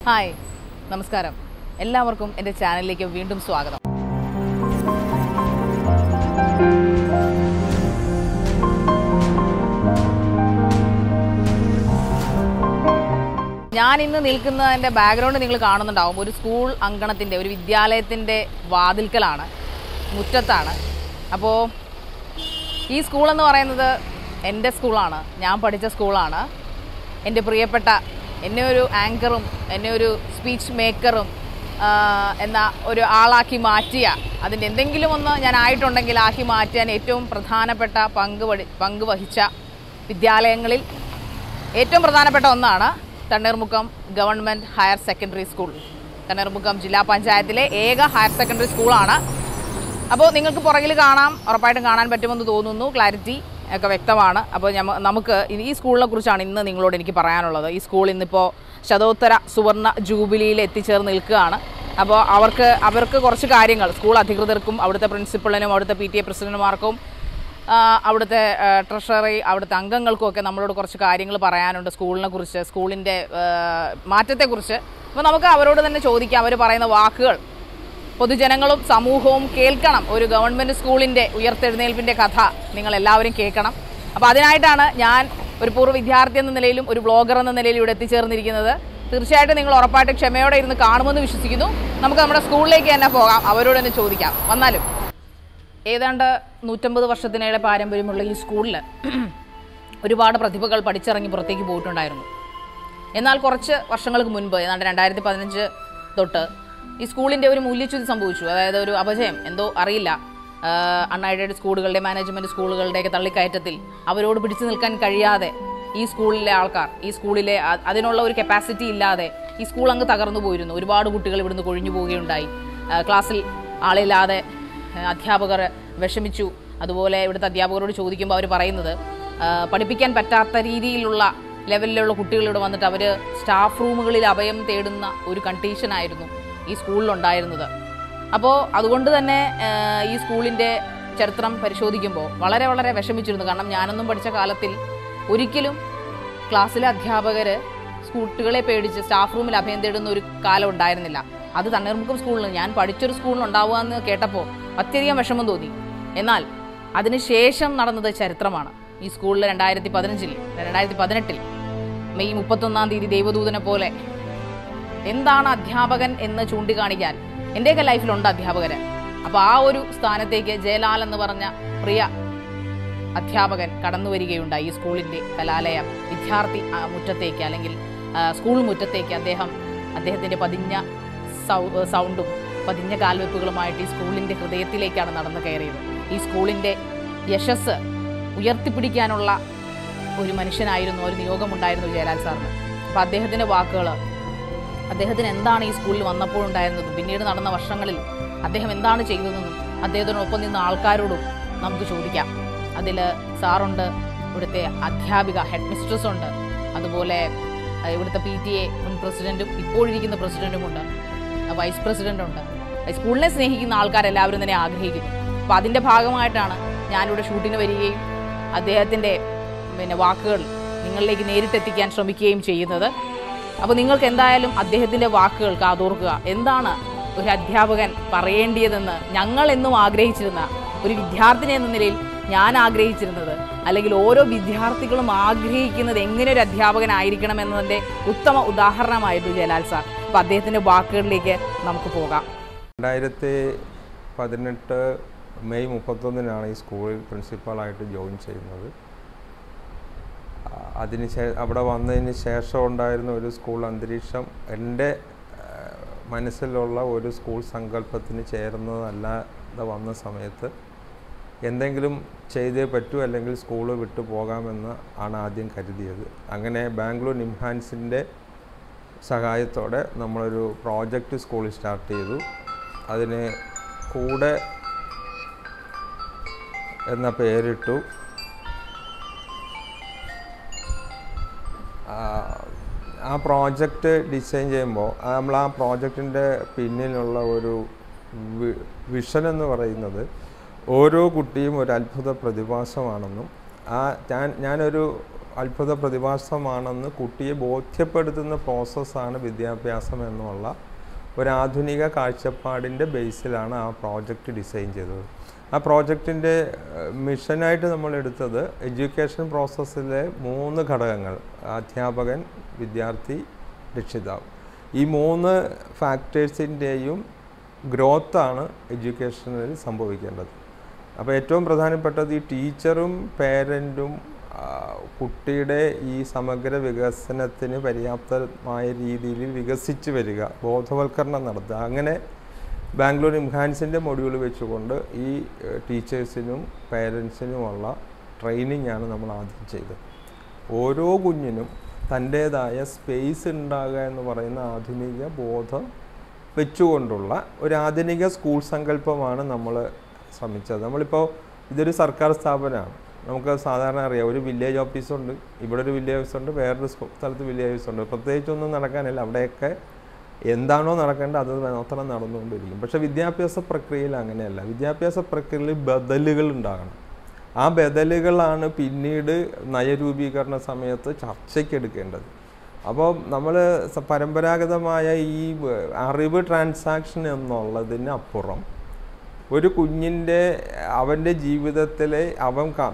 hi നമസ്കാരം എല്ലാവർക്കും എൻ്റെ ചാനലിലേക്ക് വീണ്ടും സ്വാഗതം ഞാൻ ഇന്ന് നിൽക്കുന്നതിൻ്റെ ബാക്ക്ഗ്രൗണ്ട് നിങ്ങൾ കാണുന്നുണ്ടാവും ഒരു സ്കൂൾ അങ്കണത്തിൻ്റെ ഒരു വിദ്യാലയത്തിൻ്റെ വാതിൽക്കലാണ് മുറ്റത്താണ് അപ്പോൾ ഈ സ്കൂളെന്ന് പറയുന്നത് എൻ്റെ സ്കൂളാണ് ഞാൻ പഠിച്ച സ്കൂളാണ് എൻ്റെ പ്രിയപ്പെട്ട എന്നെ ഒരു ആങ്കറും എന്നെ ഒരു സ്പീച്ച് മേക്കറും ആ, എന്ന ഒരു ആളാക്കി മാറ്റിയ അതിൻ്റെ എന്തെങ്കിലും ഒന്ന് ഞാൻ ആയിട്ടുണ്ടെങ്കിൽ ആക്കി മാറ്റാൻ ഏറ്റവും പ്രധാനപ്പെട്ട പങ്ക് വടി- പങ്ക് വഹിച്ച വിദ്യാലയങ്ങളിൽ ഏറ്റവും പ്രധാനപ്പെട്ട ഒന്നാണ് Thanneermukkom government higher secondary school Thanneermukkom ജില്ലാ പഞ്ചായത്തിലെ ഏക ഹയർ സെക്കൻഡറി സ്കൂളാണ് അപ്പോൾ നിങ്ങൾക്ക് പുറകിൽ കാണാം ഉറപ്പായിട്ടും കാണാൻ പറ്റുമെന്ന് തോന്നുന്നു ക്ലാരിറ്റി ഒക്കെ വ്യക്തമാണ് അപ്പോൾ ഞമ്മ നമുക്ക് ഈ സ്കൂളിനെ കുറിച്ചാണ് ഇന്ന് നിങ്ങളോട് എനിക്ക് പറയാനുള്ളത് ഈ സ്കൂൾ ഇന്നിപ്പോൾ ശതോത്തര സുവർണ ജൂബിലിയിൽ എത്തിച്ചേർന്ന് നിൽക്കുകയാണ് അപ്പോൾ അവർക്ക് അവർക്ക് കുറച്ച് കാര്യങ്ങൾ സ്കൂൾ അധികൃതർക്കും അവിടുത്തെ പ്രിൻസിപ്പളിനും അവിടുത്തെ പി ടി എ പ്രസിഡന്റുമാർക്കും ആ, അവിടുത്തെ ആ, ട്രഷറി അവിടുത്തെ അംഗങ്ങൾക്കും ഒക്കെ നമ്മളോട് കുറച്ച് കാര്യങ്ങൾ പറയാനുണ്ട് സ്കൂളിനെ കുറിച്ച് സ്കൂളിൻ്റെ മാറ്റത്തെക്കുറിച്ച് അപ്പോൾ നമുക്ക് അവരോട് തന്നെ ചോദിക്കാം അവർ പറയുന്ന വാക്കുകൾ പൊതുജനങ്ങളും സമൂഹവും കേൾക്കണം ഒരു ഗവൺമെൻറ് സ്കൂളിൻ്റെ ഉയർത്തെഴുന്നേൽപ്പിൻ്റെ കഥ നിങ്ങൾ എല്ലാവരും കേൾക്കണം അപ്പോൾ അതിനായിട്ടാണ് ഞാൻ ഒരു പൂർവ്വ വിദ്യാർത്ഥി എന്ന നിലയിലും ഒരു ബ്ലോഗർ എന്ന നിലയിലും ഇവിടെ എത്തിച്ചേർന്നിരിക്കുന്നത് തീർച്ചയായിട്ടും നിങ്ങൾ ഉറപ്പായിട്ടും ക്ഷമയോടെ ഇരുന്ന് കാണുമെന്ന് വിശ്വസിക്കുന്നു നമുക്ക് നമ്മുടെ സ്കൂളിലേക്ക് തന്നെ പോകാം അവരോട് തന്നെ ചോദിക്കാം വന്നാലും ഏതാണ്ട് നൂറ്റമ്പത് വർഷത്തിനേറെ പാരമ്പര്യമുള്ള ഈ സ്കൂളിൽ ഒരുപാട് പ്രതിഭകൾ പഠിച്ചിറങ്ങി പുറത്തേക്ക് പോയിട്ടുണ്ടായിരുന്നു എന്നാൽ കുറച്ച് വർഷങ്ങൾക്ക് മുൻപ് ഏതാണ്ട് രണ്ടായിരത്തി പതിനഞ്ച് തൊട്ട് ഈ സ്കൂളിൻ്റെ ഒരു മൂല്യച്യുതി സംഭവിച്ചു അതായത് ഒരു അപജയം എന്തോ അറിയില്ല അൺഎയ്ഡഡ് സ്കൂളുകളുടെ മാനേജ്മെൻറ്റ് സ്കൂളുകളുടെയൊക്കെ തള്ളിക്കയറ്റത്തിൽ അവരോട് പിടിച്ചു നിൽക്കാൻ കഴിയാതെ ഈ സ്കൂളിലെ ആൾക്കാർ ഈ സ്കൂളിലെ അ- അതിനുള്ള ഒരു കപ്പാസിറ്റി ഇല്ലാതെ ഈ സ്കൂൾ അങ്ങ് തകർന്നു പോയിരുന്നു ഒരുപാട് കുട്ടികൾ ഇവിടുന്ന് കൊഴിഞ്ഞു പോവുകയുണ്ടായി ആ, ക്ലാസ്സിൽ ആളില്ലാതെ ഏഹ് അധ്യാപകർ വിഷമിച്ചു അതുപോലെ ഇവിടുത്തെ അധ്യാപകരോട് ചോദിക്കുമ്പോൾ അവർ പറയുന്നത് ആ, പഠിപ്പിക്കാൻ പറ്റാത്ത രീതിയിലുള്ള ലെവലിലുള്ള കുട്ടികൾ ഇവിടെ വന്നിട്ട് അവർ സ്റ്റാഫ് റൂമുകളിൽ അഭയം തേടുന്ന ഒരു കണ്ടീഷനായിരുന്നു ഈ സ്കൂളിലുണ്ടായിരുന്നത് അപ്പോൾ അതുകൊണ്ട് തന്നെ ഏഹ്, ഈ സ്കൂളിൻ്റെ ചരിത്രം പരിശോധിക്കുമ്പോൾ വളരെ വളരെ വിഷമിച്ചിരുന്നു കാരണം ഞാനൊന്നും പഠിച്ച കാലത്തിൽ ഒരിക്കലും ക്ലാസ്സിലെ അധ്യാപകർ കുട്ടികളെ പേടിച്ച് സ്റ്റാഫ് റൂമിൽ അഭയം തേടുന്ന ഒരു കാലം ഉണ്ടായിരുന്നില്ല അത് തണ്ണീർമുക്കം സ്കൂളിൽ ഞാൻ പഠിച്ചൊരു സ്കൂളിൽ ഉണ്ടാവുക എന്ന് കേട്ടപ്പോൾ അത്യധികം വിഷമം തോന്നി എന്നാൽ അതിനുശേഷം നടന്നത് ചരിത്രമാണ് ഈ സ്കൂളിൽ രണ്ടായിരത്തി പതിനഞ്ചിൽ രണ്ടായിരത്തി പതിനെട്ടിൽ മെയ് മുപ്പത്തൊന്നാം തീയതി ദൈവദൂതനെ പോലെ എന്താണ് അധ്യാപകൻ എന്ന് ചൂണ്ടിക്കാണിക്കാൻ എൻ്റെയൊക്കെ ലൈഫിലുണ്ട് അധ്യാപകര് അപ്പോൾ ആ ഒരു സ്ഥാനത്തേക്ക് ജയലാൽ എന്ന് പറഞ്ഞ പ്രിയ അധ്യാപകൻ കടന്നു വരികയുണ്ടായി ഈ സ്കൂളിൻ്റെ കലാലയ വിദ്യാർത്ഥി ആ, മുറ്റത്തേക്ക് അല്ലെങ്കിൽ ആ, സ്കൂൾ മുറ്റത്തേക്ക് അദ്ദേഹം അദ്ദേഹത്തിൻ്റെ പതിഞ്ഞ സൗ സൗണ്ടും പതിഞ്ഞ കാൽവെപ്പുകളുമായിട്ട് ഈ സ്കൂളിൻ്റെ ഹൃദയത്തിലേക്കാണ് നടന്നു കയറിയത് ഈ സ്കൂളിൻ്റെ യശസ് ഉയർത്തിപ്പിടിക്കാനുള്ള ഒരു മനുഷ്യനായിരുന്നു ഒരു നിയോഗമുണ്ടായിരുന്നു ജയലാൽ സാറിന് അപ്പോൾ അദ്ദേഹത്തിൻ്റെ വാക്കുകൾ അദ്ദേഹത്തിന് എന്താണ് ഈ സ്കൂളിൽ വന്നപ്പോൾ ഉണ്ടായിരുന്നതും പിന്നീട് നടന്ന വർഷങ്ങളിൽ അദ്ദേഹം എന്താണ് ചെയ്തതെന്നും അദ്ദേഹത്തിനൊപ്പം നിന്ന ആൾക്കാരോടും നമുക്ക് ചോദിക്കാം അതിൽ സാറുണ്ട് ഇവിടുത്തെ അധ്യാപിക ഹെഡ് മിസ്ട്രസ് ഉണ്ട് അതുപോലെ അഹ് ഇവിടുത്തെ പി ടി എ മുൻ പ്രസിഡന്റും ഇപ്പോഴിരിക്കുന്ന പ്രസിഡന്റുമുണ്ട് അഹ് വൈസ് പ്രസിഡന്റ് ഉണ്ട് സ്കൂളിനെ സ്നേഹിക്കുന്ന ആൾക്കാരെല്ലാവരും തന്നെ ആഗ്രഹിക്കുന്നു അപ്പോൾ അതിൻ്റെ ഭാഗമായിട്ടാണ് ഞാനിവിടെ ഷൂട്ടിന് വരികയും അദ്ദേഹത്തിൻ്റെ പിന്നെ വാക്കുകൾ നിങ്ങളിലേക്ക് നേരിട്ടെത്തിക്കാൻ ശ്രമിക്കുകയും ചെയ്യുന്നത് അപ്പോൾ നിങ്ങൾക്ക് എന്തായാലും അദ്ദേഹത്തിൻ്റെ വാക്കുകൾ കാതോർക്കുക എന്താണ് ഒരു അധ്യാപകൻ പറയേണ്ടിയതെന്ന് ഞങ്ങൾ എന്നും ആഗ്രഹിച്ചിരുന്ന ഒരു വിദ്യാർത്ഥിനി എന്ന നിലയിൽ ഞാൻ ആഗ്രഹിച്ചിരുന്നത് അല്ലെങ്കിൽ ഓരോ വിദ്യാർത്ഥികളും ആഗ്രഹിക്കുന്നത് എങ്ങനെ ഒരു അധ്യാപകനായിരിക്കണം എന്നതിൻ്റെ ഉത്തമ ഉദാഹരണമായിരുന്നു ജലാൽ സാർ അപ്പോൾ അദ്ദേഹത്തിൻ്റെ വാക്കുകളിലേക്ക് നമുക്ക് പോകാം രണ്ടായിരത്തി പതിനെട്ട് മെയ് മുപ്പത്തൊന്നിനാണ് ഈ സ്കൂളിൽ പ്രിൻസിപ്പാളായിട്ട് ജോയിൻ ചെയ്യുന്നത് ആ, അതിന് ശേ അവിടെ വന്നതിന് ശേഷം ഉണ്ടായിരുന്ന ഒരു സ്കൂൾ അന്തരീക്ഷം എൻ്റെ ആ, മനസ്സിലുള്ള ഒരു സ്കൂൾ സങ്കല്പത്തിന് ചേർന്നതല്ലാതെ വന്ന സമയത്ത് എന്തെങ്കിലും ചെയ്തേ പറ്റൂ അല്ലെങ്കിൽ സ്കൂൾ വിട്ടു പോകാമെന്ന് ആണ് ആദ്യം കരുതിയത് അങ്ങനെ ബാംഗ്ലൂർ നിംഹാൻസിൻ്റെ സഹായത്തോടെ നമ്മളൊരു പ്രോജക്റ്റ് സ്കൂളിൽ സ്റ്റാർട്ട് ചെയ്തു അതിന് കൂടെ എന്ന പേരിട്ടു ആ, ആ പ്രോജക്റ്റ് ഡിസൈൻ ചെയ്യുമ്പോൾ നമ്മൾ ആ പ്രോജക്റ്റിൻ്റെ പിന്നിലുള്ള ഒരു വി- വിഷൻ എന്ന് പറയുന്നത് ഓരോ കുട്ടിയും ഒരു അത്ഭുത പ്രതിഭാസമാണെന്നും ആ ഞാൻ ഞാനൊരു അത്ഭുത പ്രതിഭാസമാണെന്ന് കുട്ടിയെ ബോധ്യപ്പെടുത്തുന്ന പ്രോസസ്സാണ് വിദ്യാഭ്യാസം എന്നുള്ള ഒരു ആധുനിക കാഴ്ചപ്പാടിൻ്റെ ബേസിലാണ് ആ പ്രോജക്റ്റ് ഡിസൈൻ ചെയ്തത് ആ പ്രോജക്റ്റിൻ്റെ മിഷനായിട്ട് നമ്മൾ എടുത്തത് എഡ്യൂക്കേഷൻ പ്രോസസ്സിലെ മൂന്ന് ഘടകങ്ങൾ അധ്യാപകൻ വിദ്യാർത്ഥി രക്ഷിതാവ് ഈ മൂന്ന് ഫാക്ടേഴ്സിൻ്റെയും ഗ്രോത്താണ് എഡ്യൂക്കേഷനിൽ സംഭവിക്കേണ്ടത് അപ്പോൾ ഏറ്റവും പ്രധാനപ്പെട്ടത് ഈ ടീച്ചറും പേരൻറ്റും കുട്ടിയുടെ ഈ സമഗ്ര വികസനത്തിന് പര്യാപ്തമായ രീതിയിൽ വികസിച്ച് വരിക ബോധവൽക്കരണം നടത്തുക അങ്ങനെ ബാംഗ്ലൂർ ഇംഹാൻസിൻ്റെ മൊഡ്യൂൾ വെച്ചുകൊണ്ട് ഈ ടീച്ചേഴ്സിനും പേരൻസിനുമുള്ള ട്രെയിനിങ് ആണ് നമ്മൾ ആദ്യം ചെയ്തത് ഓരോ കുഞ്ഞിനും തൻ്റേതായ സ്പേസ് ഉണ്ടാകുക എന്ന് പറയുന്ന ആധുനിക ബോധം വെച്ചുകൊണ്ടുള്ള ഒരു ആധുനിക സ്കൂൾ സങ്കല്പമാണ് നമ്മൾ ശ്രമിച്ചത് നമ്മളിപ്പോൾ ഇതൊരു സർക്കാർ സ്ഥാപനമാണ് നമുക്ക് സാധാരണ അറിയാം ഒരു വില്ലേജ് ഓഫീസുണ്ട് ഇവിടെ ഒരു വില്ലേജ് ഓഫീസുണ്ട് വേറൊരു സ്കൂ- സ്ഥലത്ത് വില്ലേജ് ഓഫീസുണ്ട് പ്രത്യേകിച്ചൊന്നും നടക്കാനില്ല അവിടെയൊക്കെ എന്താണോ നടക്കേണ്ടത് അത് മാത്രം നടന്നുകൊണ്ടിരിക്കും പക്ഷേ വിദ്യാഭ്യാസ പ്രക്രിയയിൽ അങ്ങനെയല്ല വിദ്യാഭ്യാസ പ്രക്രിയയിൽ ബദലുകൾ ഉണ്ടാകണം ആ ബദലുകളാണ് പിന്നീട് നയരൂപീകരണ സമയത്ത് ചർച്ചയ്ക്ക് എടുക്കേണ്ടത് അപ്പോൾ നമ്മൾ പരമ്പരാഗതമായ ഈ വ- അറിവ് ട്രാൻസാക്ഷൻ എന്നുള്ളതിന് അപ്പുറം ഒരു കുഞ്ഞിൻ്റെ അവൻ്റെ ജീവിതത്തിലെ അവൻ ക-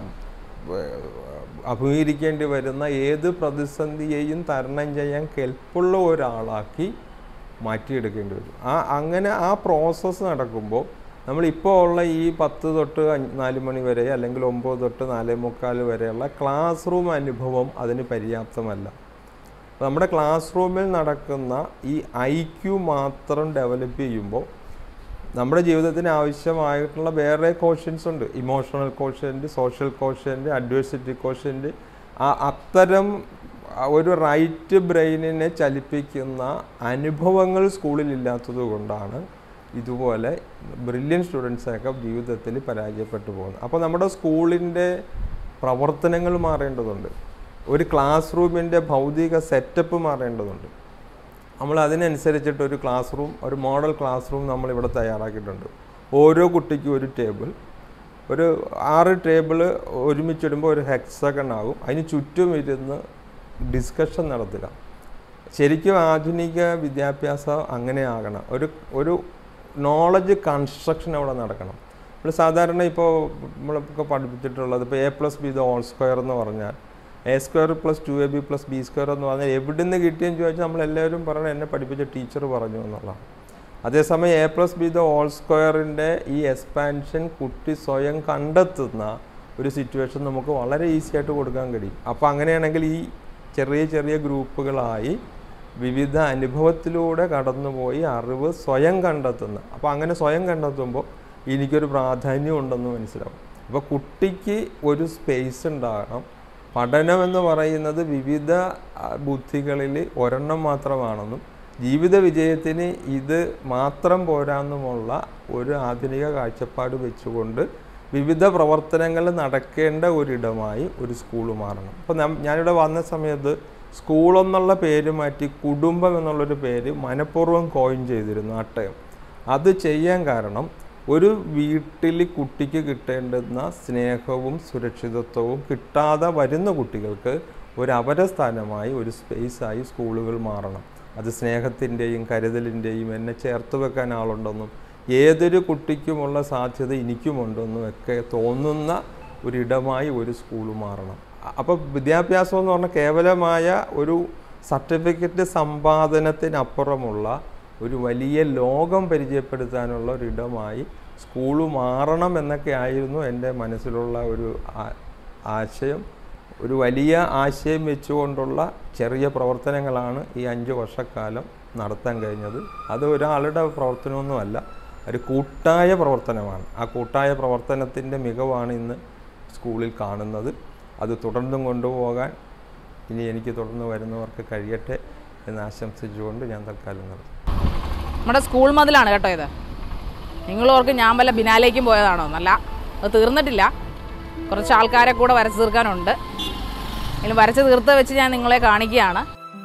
ഏഹ് അഭിമുഖീകരിക്കേണ്ടി വരുന്ന ഏത് പ്രതിസന്ധിയെയും തരണം ചെയ്യാൻ കെൽപ്പുള്ള ഒരാളാക്കി മാറ്റിയെടുക്കേണ്ടി വരും ആ അങ്ങനെ ആ പ്രോസസ്സ് നടക്കുമ്പോൾ നമ്മളിപ്പോൾ ഉള്ള ഈ പത്ത് തൊട്ട് അഞ്ച് നാല് മണി വരെ അല്ലെങ്കിൽ ഒമ്പത് തൊട്ട് നാലേ മുക്കാൽ വരെയുള്ള ക്ലാസ് റൂം അനുഭവം അതിന് പര്യാപ്തമല്ല അപ്പോൾ നമ്മുടെ ക്ലാസ് റൂമിൽ നടക്കുന്ന ഈ ഐ ക്യു മാത്രം ഡെവലപ്പ് ചെയ്യുമ്പോൾ നമ്മുടെ ജീവിതത്തിന് ആവശ്യമായിട്ടുള്ള വേറെ കോഷ്യൻസ് ഉണ്ട് emotional quotient social quotient adversity quotient ആ അത്തരം ആ ഒരു റൈറ്റ് ബ്രെയിനിനെ ചലിപ്പിക്കുന്ന അനുഭവങ്ങൾ സ്കൂളിൽ ഇല്ലാത്തത് കൊണ്ടാണ് ഇതുപോലെ ബ്രില്യൻ സ്റ്റുഡൻസൊക്കെ ജീവിതത്തിൽ പരാജയപ്പെട്ടു പോകുന്നത് അപ്പോൾ നമ്മുടെ സ്കൂളിൻ്റെ പ്രവർത്തനങ്ങൾ മാറേണ്ടതുണ്ട് ഒരു ക്ലാസ് റൂമിൻ്റെ ഭൗതിക സെറ്റപ്പ് മാറേണ്ടതുണ്ട് നമ്മൾ അതിനനുസരിച്ചിട്ട് ഒരു ക്ലാസ് റൂം ഒരു മോഡൽ ക്ലാസ് റൂം നമ്മളിവിടെ തയ്യാറാക്കിയിട്ടുണ്ട് ഓരോ കുട്ടിക്കും ഒരു ടേബിൾ ഒരു ആറ് ടേബിൾ ഒരുമിച്ചിടുമ്പോൾ ഒരു ഹെക്സഗൺ ആകും അതിന് ചുറ്റും ഇരുന്ന് ഡിസ്കഷൻ നടത്തുക ശരിക്കും ആധുനിക വിദ്യാഭ്യാസം അങ്ങനെ ആകണം ഒരു ഒരു നോളജ് കൺസ്ട്രക്ഷൻ അവിടെ നടക്കണം നമ്മൾ സാധാരണ ഇപ്പോൾ നമ്മളൊക്കെ പഠിപ്പിച്ചിട്ടുള്ളത് ഇപ്പോൾ A plus B the whole square എന്ന് പറഞ്ഞാൽ A square plus two A B plus B square എന്ന് പറഞ്ഞാൽ എവിടെ നിന്ന് കിട്ടിയെന്ന് ചോദിച്ചാൽ നമ്മളെല്ലാവരും പറയണം എന്നെ പഠിപ്പിച്ച ടീച്ചർ പറഞ്ഞു എന്നുള്ളതാണ് അതേസമയം A plus B the whole സ്ക്വയറിൻ്റെ ഈ എക്സ്പാൻഷൻ കുട്ടി സ്വയം കണ്ടെത്തുന്ന ഒരു സിറ്റുവേഷൻ നമുക്ക് വളരെ ഈസി ആയിട്ട് കൊടുക്കാൻ കഴിയും അപ്പോൾ അങ്ങനെയാണെങ്കിൽ ഈ ചെറിയ ചെറിയ ഗ്രൂപ്പുകളായി വിവിധ അനുഭവത്തിലൂടെ കടന്നുപോയി അറിവ് സ്വയം കണ്ടെത്തുന്ന അപ്പോൾ അങ്ങനെ സ്വയം കണ്ടെത്തുമ്പോൾ എനിക്കൊരു പ്രാധാന്യം ഉണ്ടെന്ന് മനസ്സിലാവും അപ്പോൾ കുട്ടിക്ക് ഒരു സ്പേസ് ഉണ്ടാകണം പഠനം എന്ന് പറയുന്നത് വിവിധ ആ, ബുദ്ധികളിൽ ഒരെണ്ണം മാത്രമാണെന്നും ജീവിത വിജയത്തിന് ഇത് മാത്രം പോരാന്നുമുള്ള ഒരു ആധുനിക കാഴ്ചപ്പാട് വെച്ചുകൊണ്ട് വിവിധ പ്രവർത്തനങ്ങൾ നടക്കേണ്ട ഒരിടമായി ഒരു സ്കൂൾ മാറണം അപ്പോൾ ഞാനിവിടെ വന്ന സമയത്ത് സ്കൂൾ എന്നുള്ള പേര് മാറ്റി കുടുംബം എന്നുള്ളൊരു പേര് മനഃപൂർവ്വം കോയിൻ ചെയ്തിരുന്നു ആ ടൈം അത് ചെയ്യാൻ കാരണം ഒരു വീട്ടിൽ കുട്ടിക്ക് കിട്ടേണ്ടുന്ന സ്നേഹവും സുരക്ഷിതത്വവും കിട്ടാതെ വരുന്ന കുട്ടികൾക്ക് ഒരു അപരസ്ഥാനമായി ഒരു സ്പേസായി സ്കൂളുകൾ മാറണം അത് സ്നേഹത്തിൻ്റെയും കരുതലിൻ്റെയും എന്നെ ചേർത്ത് വെക്കാൻ ആളുണ്ടെന്നും ഏതൊരു കുട്ടിക്കുമുള്ള സാധ്യത എനിക്കുമുണ്ടെന്നും ഒക്കെ തോന്നുന്ന ഒരിടമായി ഒരു സ്കൂൾ മാറണം അപ്പോൾ വിദ്യാഭ്യാസം എന്ന് പറഞ്ഞാൽ കേവലമായ ഒരു സർട്ടിഫിക്കറ്റ് സമ്പാദനത്തിനപ്പുറമുള്ള ഒരു വലിയ ലോകം പരിചയപ്പെടുത്താനുള്ള ഒരിടമായി സ്കൂൾ മാറണം എന്നൊക്കെ ആയിരുന്നു എൻ്റെ മനസ്സിലുള്ള ഒരു ആ- ആശയം ഒരു വലിയ ആശയം വെച്ചുകൊണ്ടുള്ള ചെറിയ പ്രവർത്തനങ്ങളാണ് ഈ അഞ്ച് വർഷക്കാലം നടത്താൻ കഴിഞ്ഞത് അത് ഒരാളുടെ പ്രവർത്തനമൊന്നുമല്ല ഒരു കൂട്ടായ പ്രവർത്തനമാണ് ആ കൂട്ടായ പ്രവർത്തനത്തിൻ്റെ മികവാണ് ഇന്ന് സ്കൂളിൽ കാണുന്നത് അത് തുടർന്നും കൊണ്ടുപോകാൻ ഇനി എനിക്ക് തുടർന്ന് വരുന്നവർക്ക് കഴിയട്ടെ എന്ന് ആശംസിച്ചുകൊണ്ട് ഞാൻ തൽക്കാലം നിർത്തും നമ്മുടെ സ്കൂൾ മതിലാണ് കേട്ടോ ഇത് നിങ്ങൾ ഓർക്ക് ഞാൻ വല്ല ബിനാലേക്കും പോയതാണോ എന്നല്ല അത് തീർന്നിട്ടില്ല കുറച്ച് ആൾക്കാരെ കൂടെ വരച്ച് തീർക്കാനുണ്ട് എങ്കിലും വരച്ച് തീർത്ത് വെച്ച് ഞാൻ നിങ്ങളെ കാണിക്കുകയാണ്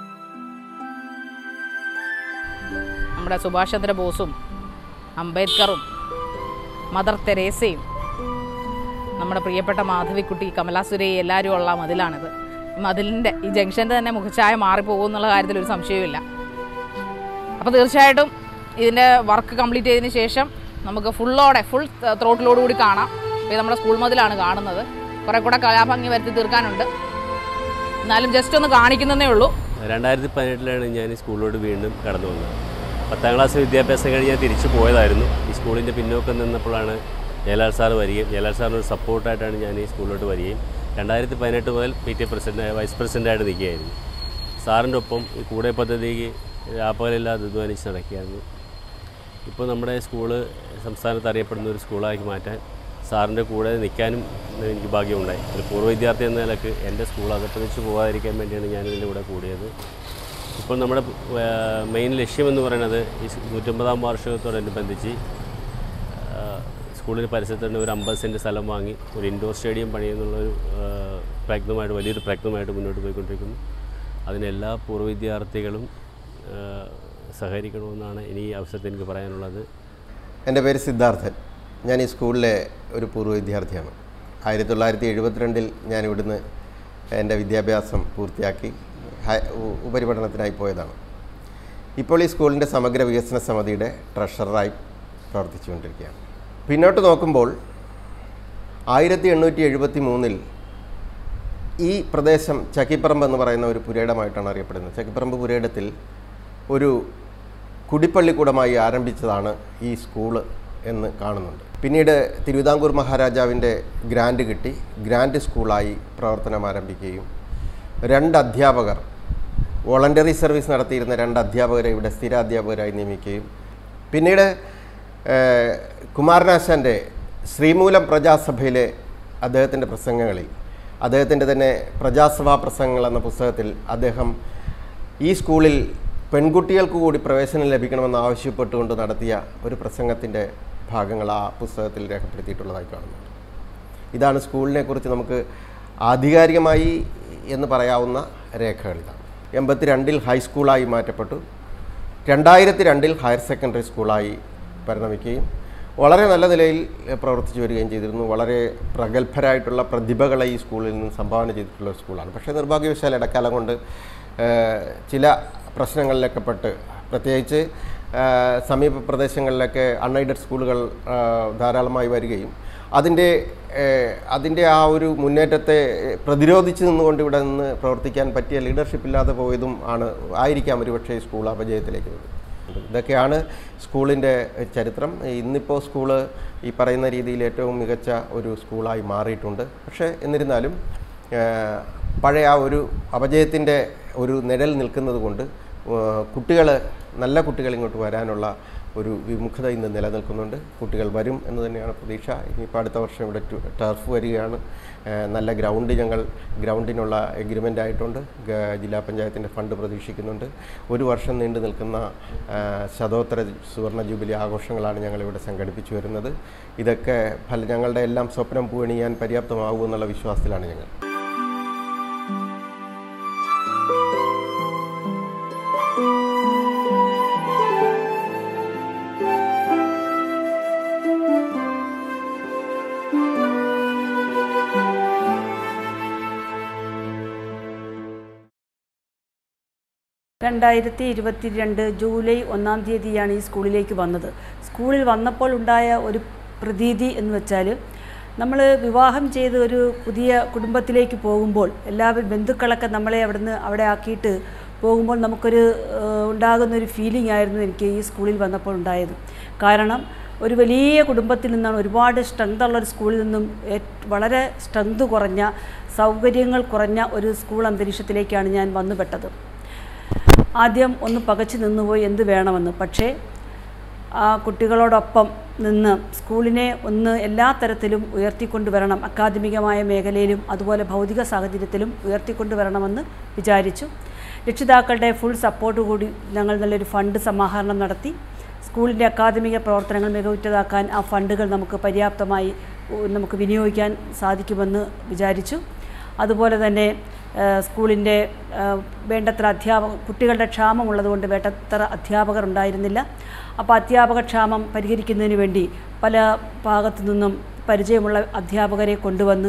നമ്മുടെ സുഭാഷ് ചന്ദ്ര ബോസും അംബേദ്കറും മദർ തെരേസയും നമ്മുടെ പ്രിയപ്പെട്ട മാധവിക്കുട്ടി കമലാസുരയും എല്ലാവരും ഉള്ള മതിലാണിത് മതിലിൻ്റെ ഈ ജംഗ്ഷൻ്റെ തന്നെ മുഖച്ഛായ മാറിപ്പോകും എന്നുള്ള കാര്യത്തിൽ ഒരു സംശയവുമില്ല അപ്പോൾ തീർച്ചയായിട്ടും ഇതിൻ്റെ വർക്ക് കംപ്ലീറ്റ് ചെയ്തതിന് ശേഷം നമുക്ക് ഫുള്ളോടെ ഫുൾ ത്രോട്ടിലോട് കൂടി കാണാം ഇപ്പോൾ ഇത് നമ്മുടെ സ്കൂൾ മതിലാണ് കാണുന്നത് കുറേ കൂടെ കലാഭംഗി വരുത്തി തീർക്കാനുണ്ട് എന്നാലും ജസ്റ്റ് ഒന്ന് കാണിക്കുന്നതേ ഉള്ളൂ രണ്ടായിരത്തി പതിനെട്ടിലാണ് ഞാൻ ഈ സ്കൂളിലോട്ട് വീണ്ടും കടന്നു വന്നത് പത്താം ക്ലാസ് വിദ്യാഭ്യാസം കഴിഞ്ഞ് ഞാൻ തിരിച്ചു പോയതായിരുന്നു ഈ സ്കൂളിൻ്റെ പിന്നോക്കം നിന്നപ്പോഴാണ് ജയലാൽ സാർ വരികയും ജയലാൽ സാറിന് ഒരു സപ്പോർട്ടായിട്ടാണ് ഞാൻ ഈ സ്കൂളിലോട്ട് വരികയും രണ്ടായിരത്തി പതിനെട്ട് മുതൽ പി ടി പ്രസിഡന്റ് വൈസ് പ്രസിഡൻ്റായിട്ട് നിൽക്കുകയായിരുന്നു സാറിൻ്റെ ഒപ്പം ഈ കൂടെ പദ്ധതിക്ക് രാപ്പകലില്ലാതെ അധ്വാനിച്ച് നടക്കുകയായിരുന്നു ഇപ്പോൾ നമ്മുടെ സ്കൂള് സംസ്ഥാനത്ത് അറിയപ്പെടുന്ന ഒരു സ്കൂളാക്കി മാറ്റാൻ സാറിൻ്റെ കൂടെ നിൽക്കാനും എനിക്ക് ഭാഗ്യമുണ്ടായി ഒരു പൂർവ്വ വിദ്യാർത്ഥി എന്ന നിലക്ക് എൻ്റെ സ്കൂൾ അകപ്പതിച്ച് പോകാതിരിക്കാൻ വേണ്ടിയാണ് ഞാൻ ഇതിൻ്റെ കൂടെ കൂടിയത് ഇപ്പോൾ നമ്മുടെ മെയിൻ ലക്ഷ്യമെന്ന് പറയുന്നത് ഈ നൂറ്റമ്പതാം വാർഷികത്തോടനുബന്ധിച്ച് ആ, സ്കൂളിന് പരിസരത്ത് തന്നെ ഒരു അമ്പത് സെൻറ്റ് സ്ഥലം വാങ്ങി ഒരു ഇൻഡോർ സ്റ്റേഡിയം പണിയെന്നുള്ളൊരു ആ, പ്രയത്നമായിട്ട് വലിയൊരു പ്രയത്നമായിട്ട് മുന്നോട്ട് പോയിക്കൊണ്ടിരിക്കുന്നു അതിന് എല്ലാ പൂർവ്വ വിദ്യാർത്ഥികളും ആ, സഹകരിക്കണമെന്നാണ് ഇനി ഈ അവസരത്തിൽ എനിക്ക് പറയാനുള്ളത് എൻ്റെ പേര് സിദ്ധാർത്ഥൻ ഞാൻ ഈ സ്കൂളിലെ ഒരു പൂർവ്വ വിദ്യാർത്ഥിയാണ് ആയിരത്തി തൊള്ളായിരത്തി എഴുപത്തിരണ്ടിൽ ഞാൻ ഇവിടുന്ന് എൻ്റെ വിദ്യാഭ്യാസം പൂർത്തിയാക്കി ഹൈ ഉ- ഉപരിപഠനത്തിനായി പോയതാണ് ഇപ്പോൾ ഈ സ്കൂളിൻ്റെ സമഗ്ര വികസന സമിതിയുടെ ട്രഷററായി പ്രവർത്തിച്ചുകൊണ്ടിരിക്കുകയാണ് പിന്നോട്ട് നോക്കുമ്പോൾ ആയിരത്തി എണ്ണൂറ്റി എഴുപത്തി മൂന്നിൽ ഈ പ്രദേശം ചക്കിപ്പറമ്പ് എന്ന് പറയുന്ന ഒരു പുരയിടമായിട്ടാണ് അറിയപ്പെടുന്നത് ചക്കിപ്പറമ്പ് പുരയിടത്തിൽ ഒരു കുടിപ്പള്ളിക്കൂടമായി ആരംഭിച്ചതാണ് ഈ സ്കൂള് എന്ന് കാണുന്നുണ്ട് പിന്നീട് തിരുവിതാംകൂർ മഹാരാജാവിൻ്റെ ഗ്രാൻഡ് കിട്ടി ഗ്രാൻഡ് സ്കൂളായി പ്രവർത്തനം ആരംഭിക്കുകയും രണ്ട് അധ്യാപകർ വോളണ്ടറി സർവീസ് നടത്തിയിരുന്ന രണ്ട് അധ്യാപകരെ ഇവിടെ സ്ഥിര അധ്യാപകരായി നിയമിക്കുകയും പിന്നീട് ഏഹ്, കുമാരനാശാൻ്റെ ശ്രീമൂലം പ്രജാസഭയിലെ അദ്ദേഹത്തിൻ്റെ പ്രസംഗങ്ങളിൽ അദ്ദേഹത്തിൻ്റെ തന്നെ പ്രജാസഭാ പ്രസംഗങ്ങൾ എന്ന പുസ്തകത്തിൽ അദ്ദേഹം ഈ സ്കൂളിൽ പെൺകുട്ടികൾക്ക് കൂടി പ്രവേശനം ലഭിക്കണമെന്ന് ആവശ്യപ്പെട്ടുകൊണ്ട് നടത്തിയ ഒരു പ്രസംഗത്തിൻ്റെ ഭാഗങ്ങൾ ആ പുസ്തകത്തിൽ രേഖപ്പെടുത്തിയിട്ടുള്ളതായി കാണുന്നുണ്ട് ഇതാണ് സ്കൂളിനെ കുറിച്ച് നമുക്ക് ആധികാരികമായി എന്ന് പറയാവുന്ന രേഖകൾ ഇതാണ് എൺപത്തി രണ്ടിൽ ഹൈസ്കൂളായി മാറ്റപ്പെട്ടു രണ്ടായിരത്തി രണ്ടിൽ ഹയർ സെക്കൻഡറി സ്കൂളായി പരിണമിക്കുകയും വളരെ നല്ല നിലയിൽ എഹ്, പ്രവർത്തിച്ചു വരികയും ചെയ്തിരുന്നു വളരെ പ്രഗത്ഭരായിട്ടുള്ള പ്രതിഭകളെ ഈ സ്കൂളിൽ നിന്ന് സംഭാവന ചെയ്തിട്ടുള്ള ഒരു സ്കൂളാണ് പക്ഷേ നിർഭാഗ്യവശാൽ ഇടക്കാലം കൊണ്ട് ഏഹ്, ചില പ്രശ്നങ്ങളിലൊക്കെ പെട്ട് പ്രത്യേകിച്ച് ഏഹ്, സമീപ പ്രദേശങ്ങളിലൊക്കെ അൺഎയ്ഡഡ് സ്കൂളുകൾ ഏഹ്, ധാരാളമായി വരികയും അതിൻ്റെ ഏഹ്, അതിൻ്റെ ആ ഒരു മുന്നേറ്റത്തെ ഏഹ്, പ്രതിരോധിച്ച് നിന്നുകൊണ്ട് ഇവിടെ നിന്ന് പ്രവർത്തിക്കാൻ പറ്റിയ ലീഡർഷിപ്പ് ഇല്ലാതെ പോയതും ആണ് ആയിരിക്കാം ഒരുപക്ഷേ ഈ സ്കൂൾ അപജയത്തിലേക്ക് വന്നത് ഇതൊക്കെയാണ് സ്കൂളിൻ്റെ ചരിത്രം ഇന്നിപ്പോൾ സ്കൂള് ഈ പറയുന്ന രീതിയിൽ ഏറ്റവും മികച്ച ഒരു സ്കൂളായി മാറിയിട്ടുണ്ട് പക്ഷേ എന്നിരുന്നാലും ഏഹ്, പഴയ ആ ഒരു അപജയത്തിൻ്റെ ഒരു നിഴൽ നിൽക്കുന്നത് കൊണ്ട് കുട്ടികൾ നല്ല കുട്ടികൾ ഇങ്ങോട്ട് വരാനുള്ള ഒരു വിമുഖത ഇന്ന് നിലനിൽക്കുന്നുണ്ട് കുട്ടികൾ വരും എന്ന് തന്നെയാണ് പ്രതീക്ഷ ഇനിയിപ്പോൾ അടുത്ത വർഷം ഇവിടെ ടു- ടർഫ് വരികയാണ് ഏഹ് നല്ല ഗ്രൗണ്ട് ഞങ്ങൾ ഗ്രൗണ്ടിനുള്ള എഗ്രിമെൻ്റ് ആയിട്ടുണ്ട് ഗ- ജില്ലാ പഞ്ചായത്തിൻ്റെ ഫണ്ട് പ്രതീക്ഷിക്കുന്നുണ്ട് ഒരു വർഷം നീണ്ടു നിൽക്കുന്ന ഏഹ് ശതോത്തര സുവർണ ജൂബിലി ആഘോഷങ്ങളാണ് ഞങ്ങളിവിടെ സംഘടിപ്പിച്ചു വരുന്നത് ഇതൊക്കെ ഫല ഞങ്ങളുടെ എല്ലാം സ്വപ്നം പൂവണിയാൻ പര്യാപ്തമാകുമെന്നുള്ള വിശ്വാസത്തിലാണ് ഞങ്ങൾ രണ്ടായിരത്തി ഇരുപത്തിരണ്ട് ജൂലൈ ഒന്നാം തീയതിയാണ് ഈ സ്കൂളിലേക്ക് വന്നത് സ്കൂളിൽ വന്നപ്പോൾ ഉണ്ടായ ഒരു പ്രതീതി എന്ന് വെച്ചാൽ നമ്മൾ വിവാഹം ചെയ്ത് ഒരു പുതിയ കുടുംബത്തിലേക്ക് പോകുമ്പോൾ എല്ലാവരും ബന്ധുക്കളൊക്കെ നമ്മളെ അവിടുന്ന് അവിടെ ആക്കിയിട്ട് പോകുമ്പോൾ നമുക്കൊരു ഏഹ്, ഉണ്ടാകുന്നൊരു ഫീലിംഗ് ആയിരുന്നു എനിക്ക് ഈ സ്കൂളിൽ വന്നപ്പോൾ ഉണ്ടായത് കാരണം ഒരു വലിയ കുടുംബത്തിൽ നിന്നാണ് ഒരുപാട് സ്ട്രെങ്ത് ഉള്ള ഒരു സ്കൂളിൽ നിന്നും ഏറ്റ് വളരെ സ്ട്രെങ്ത് കുറഞ്ഞ സൗകര്യങ്ങൾ കുറഞ്ഞ ഒരു സ്കൂൾ അന്തരീക്ഷത്തിലേക്കാണ് ഞാൻ വന്നുപെട്ടത് ആദ്യം ഒന്ന് പകച്ചു നിന്നുപോയി എന്ത് വേണമെന്ന് പക്ഷേ ആ കുട്ടികളോടൊപ്പം നിന്ന് സ്കൂളിനെ ഒന്ന് എല്ലാ തരത്തിലും ഉയർത്തിക്കൊണ്ടുവരണം അക്കാദമികമായ മേഖലയിലും അതുപോലെ ഭൗതിക സാഹചര്യത്തിലും ഉയർത്തിക്കൊണ്ടുവരണമെന്ന് വിചാരിച്ചു രക്ഷിതാക്കളുടെ ഫുൾ സപ്പോർട്ട് കൂടി ഞങ്ങൾ നല്ലൊരു ഫണ്ട് സമാഹരണം നടത്തി സ്കൂളിൻ്റെ അക്കാദമിക പ്രവർത്തനങ്ങൾ മികവുറ്റതാക്കാൻ ആ ഫണ്ടുകൾ നമുക്ക് പര്യാപ്തമായി ഉ- നമുക്ക് വിനിയോഗിക്കാൻ സാധിക്കുമെന്ന് വിചാരിച്ചു അതുപോലെ തന്നെ ഏഹ്, സ്കൂളിൻ്റെ ഏഹ്, വേണ്ടത്ര അധ്യാപക കുട്ടികളുടെ ക്ഷാമമുള്ളതുകൊണ്ട് വേണ്ടത്ര അധ്യാപകർ ഉണ്ടായിരുന്നില്ല അപ്പോൾ അധ്യാപക ക്ഷാമം പരിഹരിക്കുന്നതിന് വേണ്ടി പല ഭാഗത്തു നിന്നും പരിചയമുള്ള അധ്യാപകരെ കൊണ്ടുവന്ന്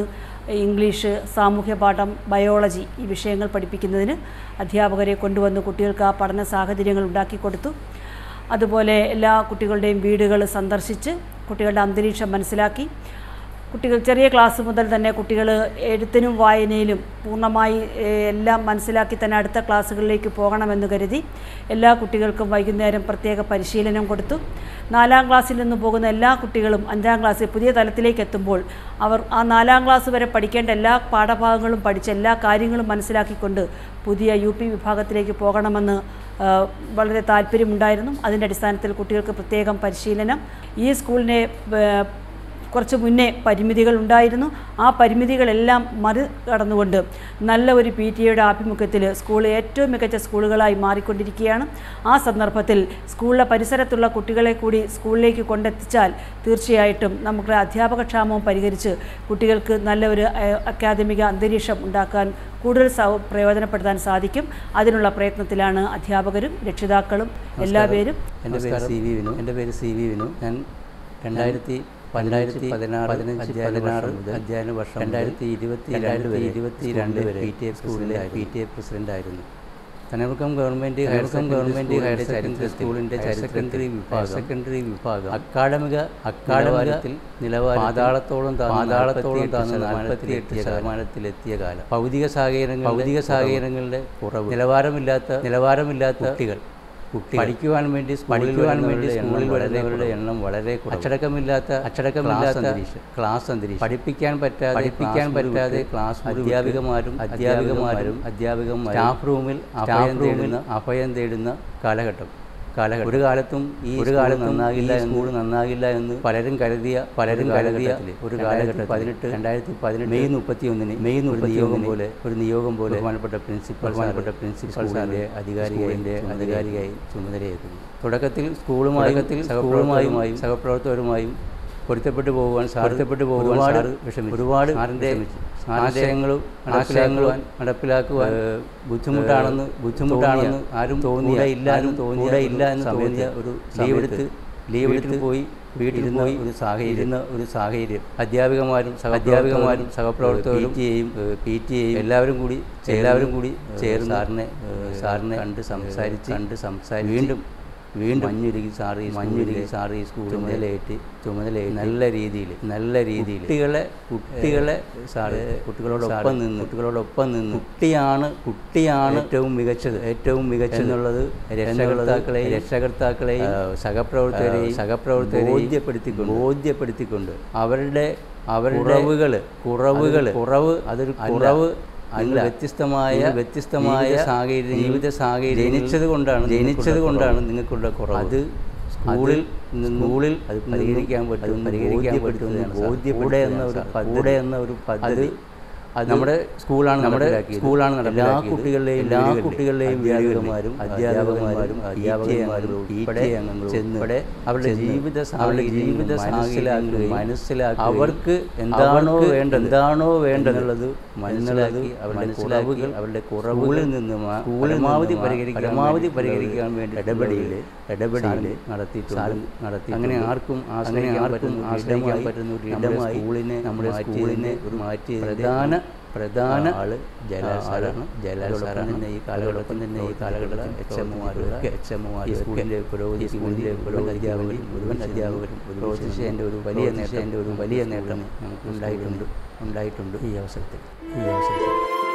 ഇംഗ്ലീഷ് സാമൂഹ്യ പാഠം ബയോളജി ഈ വിഷയങ്ങൾ പഠിപ്പിക്കുന്നതിന് അധ്യാപകരെ കൊണ്ടുവന്ന് കുട്ടികൾക്ക് ആ പഠന സാഹചര്യങ്ങൾ ഉണ്ടാക്കി കൊടുത്തു അതുപോലെ എല്ലാ കുട്ടികളുടെയും വീടുകൾ സന്ദർശിച്ച് കുട്ടികളുടെ അന്തരീക്ഷം മനസ്സിലാക്കി കുട്ടികൾ ചെറിയ ക്ലാസ് മുതൽ തന്നെ കുട്ടികൾ എഴുത്തിനും വായനയിലും പൂർണ്ണമായി ഏഹ്, എല്ലാം മനസ്സിലാക്കി തന്നെ അടുത്ത ക്ലാസ്സുകളിലേക്ക് പോകണമെന്ന് കരുതി എല്ലാ കുട്ടികൾക്കും വൈകുന്നേരം പ്രത്യേക പരിശീലനം കൊടുത്തു നാലാം ക്ലാസ്സിൽ നിന്ന് പോകുന്ന എല്ലാ കുട്ടികളും അഞ്ചാം ക്ലാസ്സിൽ പുതിയ തലത്തിലേക്ക് എത്തുമ്പോൾ അവർ ആ നാലാം ക്ലാസ് വരെ പഠിക്കേണ്ട എല്ലാ പാഠഭാഗങ്ങളും പഠിച്ച് എല്ലാ കാര്യങ്ങളും മനസ്സിലാക്കിക്കൊണ്ട് പുതിയ യു പി വിഭാഗത്തിലേക്ക് പോകണമെന്ന് ആ, വളരെ താല്പര്യമുണ്ടായിരുന്നു അതിൻ്റെ അടിസ്ഥാനത്തിൽ കുട്ടികൾക്ക് പ്രത്യേകം പരിശീലനം ഈ സ്കൂളിനെ ഏഹ്, കുറച്ച് മുന്നേ പരിമിതികൾ ഉണ്ടായിരുന്നു ആ പരിമിതികളെല്ലാം മറികടന്നുകൊണ്ട് നല്ല ഒരു പി ടി എയുടെ ആഭിമുഖ്യത്തിൽ സ്കൂൾ ഏറ്റവും മികച്ച സ്കൂളുകളായി മാറിക്കൊണ്ടിരിക്കുകയാണ് ആ സന്ദർഭത്തിൽ സ്കൂളിലെ പരിസരത്തുള്ള കുട്ടികളെ കൂടി സ്കൂളിലേക്ക് കൊണ്ടെത്തിച്ചാൽ തീർച്ചയായിട്ടും നമുക്ക് അധ്യാപകക്ഷാമവും പരിഹരിച്ച് കുട്ടികൾക്ക് നല്ല ഒരു ഏഹ്, അക്കാദമിക അന്തരീക്ഷം ഉണ്ടാക്കാൻ കൂടുതൽ സൗ പ്രയോജനപ്പെടുത്താൻ സാധിക്കും അതിനുള്ള പ്രയത്നത്തിലാണ് അധ്യാപകരും രക്ഷിതാക്കളും എല്ലാവരും എൻ്റെ പേര് സി വി വിനു എൻ്റെ പേര് സി വി വിനു ഞാൻ രണ്ടായിരത്തി രണ്ടായിരത്തി പതിനാറ് പതിനഞ്ച് പതിനാറ് അധ്യയന വർഷം രണ്ടായിരത്തി ഇരുപത്തി രണ്ടായിരത്തി ഇരുപത്തി രണ്ട് വരെ പി ടി എ സ്കൂളിലെ പി ടി എ പ്രസിഡന്റ് ആയിരുന്നു തനമുക്കം ഗവൺമെൻറ് ഹയർസം ഗവൺമെൻറ് ഹയർ സെക്കൻഡറി സ്കൂളിൻ്റെ സെക്കൻഡറി വിഭാഗം സെക്കൻഡറി വിഭാഗം അക്കാഡമിക അക്കാഡമികത്തിൽ നിലവാരം പാതാളത്തോളം പാതാളത്തോളം താഴ്ന്ന നാൽപ്പത്തി എട്ട് ശതമാനത്തിലെത്തിയ കാലം ഭൗതിക സാഹചര്യങ്ങൾ ഭൗതിക സാഹചര്യങ്ങളുടെ കുറവ് നിലവാരമില്ലാത്ത നിലവാരമില്ലാത്ത കുട്ടികൾ കുട്ടി പഠിക്കുവാൻ വേണ്ടി പഠിക്കുവാൻ വേണ്ടി സ്കൂളിൽ വരുന്നവരുടെ എണ്ണം വളരെ കുറവ് അച്ചടക്കമില്ലാത്ത അച്ചടക്കമില്ലാത്ത ക്ലാസ് അന്തരീക്ഷം പഠിപ്പിക്കാൻ പറ്റാതെ പഠിപ്പിക്കാൻ പറ്റാതെ ക്ലാസ് അധ്യാപികമാരും അധ്യാപികമാരും അധ്യാപികമാരും സ്റ്റാഫ് റൂമിൽ അഭയം തേടുന്ന അഭയം തേടുന്ന കാലഘട്ടം കാലഘട്ടം ഒരു കാലത്തും ഈ ഒരു കാലത്തും നന്നാകില്ല സ്കൂൾ നന്നാകില്ല എന്ന് പലരും കരുതിയ പലരും കരുതിയ ഒരു കാലഘട്ടം പതിനെട്ട് രണ്ടായിരത്തി പതിനെട്ട് മെയ് മുപ്പത്തി ഒന്നിന് മെയ് മുപ്പത്തി പോലെ ഒരു നിയോഗം പോലെ ബഹുമാനപ്പെട്ട പ്രിൻസിപ്പൽ ബഹുമാനപ്പെട്ട പ്രിൻസിപ്പൽ സാറിൻ്റെ അധികാരികളുടെ അധികാരിയായി ചുമതലയേൽക്കുന്നു തുടക്കത്തിൽ സ്കൂളുമായി സ്കൂളുമായും സഹപ്രവർത്തകരുമായും പൊരുത്തപ്പെട്ടു പോകുവാൻ പൊരുത്തപ്പെട്ടു പോകുവാൻ വിഷമിച്ചു ഒരുപാട് സാറിൻ്റെ ആശയങ്ങളും ആശയങ്ങളും നടപ്പിലാക്കുവാൻ ബുദ്ധിമുട്ടാണെന്ന് ബുദ്ധിമുട്ടാണെന്ന് ആരും തോന്നിയ ഇല്ല എന്ന് തോന്നിയ ഇല്ല എന്ന് തോന്നിയ ഒരു ലീവ് എടുത്ത് ലീവ് എടുത്ത് പോയി വീട്ടിൽ പോയി ഒരു സാഹചര്യം ഒരു സാഹചര്യം അധ്യാപികമാരും അധ്യാപികമാരും സഹപ്രവർത്തകരും പി ടിയെയും പി ടിയെയും എല്ലാവരും കൂടി എല്ലാവരും കൂടി ചേർന്ന് സാറിനെ സാറിനെ കണ്ട് സംസാരിച്ച് കണ്ട് സംസാരിച്ച് വീണ്ടും വീണ്ടും മഞ്ഞുരുകി സാറി മഞ്ഞുരുകി സാറി സ്കൂൾ ചുമതലയേറ്റ് ചുമതലയേറ്റ് നല്ല രീതിയിൽ നല്ല രീതിയിൽ കുട്ടികളെ കുട്ടികളെ സാറ് കുട്ടികളോടൊപ്പം നിന്ന് കുട്ടികളോടൊപ്പം നിന്ന് കുട്ടിയാണ് കുട്ടിയാണ് ഏറ്റവും മികച്ചത് ഏറ്റവും മികച്ചെന്നുള്ളത് രക്ഷകർത്താക്കളെയും രക്ഷകർത്താക്കളെയും സഹപ്രവർത്തകരെയും സഹപ്രവർത്തകരെയും ബോധ്യപ്പെടുത്തിക്കൊണ്ട് ബോധ്യപ്പെടുത്തിക്കൊണ്ട് അവരുടെ അവരുടെ കുറവുകൾ കുറവുകൾ കുറവ് അതൊരു കുറവ് അല്ല വ്യത്യസ്തമായ വ്യത്യസ്തമായ സാഹചര്യം ജീവിത സാഹചര്യം ജനിച്ചത് കൊണ്ടാണ് ജനിച്ചത് കൊണ്ടാണ് നിങ്ങൾക്കുള്ള കുറവ് അത് സ്കൂളിൽ സ്കൂളിൽ അത് പരിഹരിക്കാൻ പറ്റും പരിഹരിക്കാൻ പറ്റുന്ന ബോധ്യപ്പെടെ എന്ന ഒരു കൂടെ എന്ന ഒരു പദ്ധതി അത് നമ്മുടെ സ്കൂളാണ് നമ്മുടെ സ്കൂളാണ് എല്ലാ കുട്ടികളുടെയും എല്ലാ കുട്ടികളുടെയും അധ്യാപകന്മാരും അധ്യാപകന്മാരും അധ്യാപകന്മാരും ഉൾപ്പെടെ ചെന്ന് അവരുടെ ജീവിത അവരുടെ ജീവിത മനസ്സിലാക്കുകയും മനസ്സിലാക്കി അവർക്ക് എന്താണോ വേണ്ടത് എന്താണോ വേണ്ടതുള്ളത് മനസ്സിലാക്കി അവരുടെ കുറവുകൾ അവരുടെ കുറവുകളിൽ നിന്ന് പരമാവധി പരിഹരിക്കാൻ പരമാവധി പരിഹരിക്കാൻ വേണ്ടി ഇടപെടിയിൽ ഇടപെടിയിൽ നടത്തിയിട്ടുണ്ട് നടത്തി അങ്ങനെ ആർക്കും ആശ്രയിക്കാൻ പറ്റുന്ന ആശ്രയിക്കാൻ പറ്റുന്ന ഒരു ഇടമായി സ്കൂളിനെ നമ്മുടെ സ്കൂളിനെ ഒരു മാറ്റി പ്രധാന പ്രധാന ആള് ജലാൽ സാറാണ് ജലാൽ സാറാണ് തന്നെ ഈ കാലഘട്ടത്തിൽ തന്നെ ഈ കാലഘട്ടത്തിൽ എച്ച് എമ്മുമാരൊക്കെ എച്ച് എമ്മുമാരും സ്കൂളിൻ്റെ പുരോഗതി സ്കൂളിൻ്റെ മുഴുവൻ അധ്യാപകരും മുഴുവൻ അധ്യാപകരും പ്രവർത്തിച്ചതിൻ്റെ ഒരു വലിയ നേട്ടം ഒരു വലിയ നേട്ടം നമുക്ക് ഉണ്ടായിട്ടുണ്ട് ഉണ്ടായിട്ടുണ്ട് ഈ അവസരത്തിൽ ഈ അവസരത്തിൽ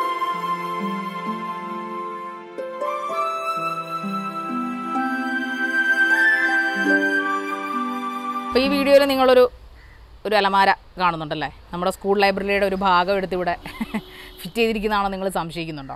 അപ്പോൾ ഈ വീഡിയോയിൽ നിങ്ങളൊരു ഒരു അലമാര കാണുന്നുണ്ടല്ലേ നമ്മുടെ സ്കൂൾ ലൈബ്രറിയുടെ ഒരു ഭാഗം എടുത്ത് ഇവിടെ ഫിറ്റ് ചെയ്തിരിക്കുന്നതാണോ നിങ്ങൾ സംശയിക്കുന്നുണ്ടോ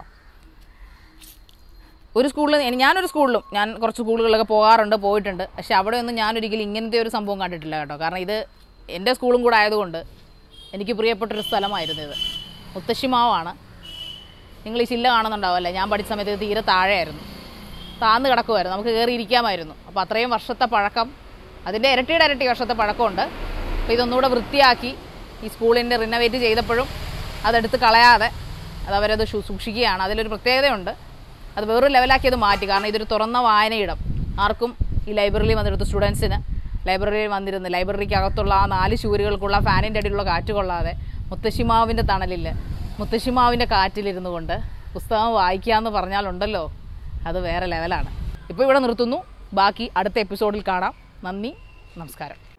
ഒരു സ്കൂളിൽ എനി- ഞാനൊരു സ്കൂളിലും ഞാൻ കുറച്ച് സ്കൂളുകളിലൊക്കെ പോകാറുണ്ട് പോയിട്ടുണ്ട് പക്ഷെ അവിടെ ഒന്നും ഞാനൊരിക്കലും ഇങ്ങനത്തെ ഒരു സംഭവം കണ്ടിട്ടില്ല കേട്ടോ കാരണം ഇത് എൻ്റെ സ്കൂളും കൂടെ ആയതുകൊണ്ട് എനിക്ക് പ്രിയപ്പെട്ടൊരു സ്ഥലമായിരുന്നു ഇത് മുത്തശ്ശിമാവാണ് നിങ്ങൾ ഈ ചില്ല കാണുന്നുണ്ടാവും അല്ലേ ഞാൻ പഠിച്ച സമയത്ത് ഇത് തീരെ താഴെയായിരുന്നു താന്ന് കിടക്കുമായിരുന്നു നമുക്ക് കയറി ഇരിക്കാമായിരുന്നു അപ്പോൾ അത്രയും വർഷത്തെ പഴക്കം അതിൻ്റെ ഇരട്ടിയുടെ ഇരട്ടി വർഷത്തെ പഴക്കമുണ്ട് അപ്പോൾ ഇതൊന്നുകൂടെ വൃത്തിയാക്കി ഈ സ്കൂളിൻ്റെ റിനോവേറ്റ് ചെയ്തപ്പോഴും അതെടുത്ത് കളയാതെ അത് അവരത് സൂ- സൂക്ഷിക്കുകയാണ് അതിലൊരു പ്രത്യേകതയുണ്ട് അത് വേറൊരു ലെവലാക്കി അത് മാറ്റി കാരണം ഇതൊരു തുറന്ന വായനയിടം ആർക്കും ഈ ലൈബ്രറിയിൽ വന്നിരുന്ന സ്റ്റുഡൻസിന് ലൈബ്രറിയിൽ വന്നിരുന്ന് ലൈബ്രറിക്ക് അകത്തുള്ള ആ നാല് ചൂരുകൾക്കുള്ള ഫാനിൻ്റെ അടിയിലുള്ള കാറ്റ് കൊള്ളാതെ മുത്തശ്ശിമാവിൻ്റെ തണലിൽ മുത്തശ്ശിമാവിൻ്റെ കാറ്റിലിരുന്നു കൊണ്ട് പുസ്തകം വായിക്കാമെന്ന് പറഞ്ഞാലുണ്ടല്ലോ അത് വേറെ ലെവലാണ് ഇപ്പോൾ ഇവിടെ നിർത്തുന്നു ബാക്കി അടുത്ത എപ്പിസോഡിൽ കാണാം നന്ദി നമസ്കാരം